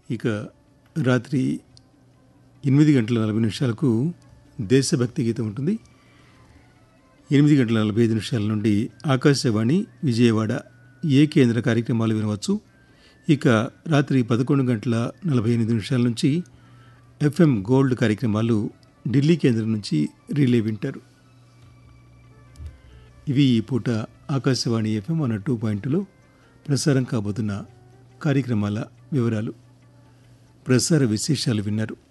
ఇక రాత్రి ఎనిమిది గంటల నలభై నిమిషాలకు దేశభక్తి గీతం ఉంటుంది ఎనిమిది గంటల నలభై ఐదు నిమిషాల నుండి ఆకాశవాణి విజయవాడ ఏ కేంద్ర కార్యక్రమాలు వినవచ్చు ఇక రాత్రి పదకొండు గంటల నలభై ఎనిమిది నిమిషాల నుంచి ఎఫ్ఎం గోల్డ్ కార్యక్రమాలు ఢిల్లీ కేంద్రం నుంచి రిలే వింటారు ఇవి ఈ పూట ఆకాశవాణి ఎఫ్ఎం వన్ టూ పాయింట్లో ప్రసారం కాబోతున్న కార్యక్రమాల వివరాలు ప్రసార విశేషాలు విన్నారు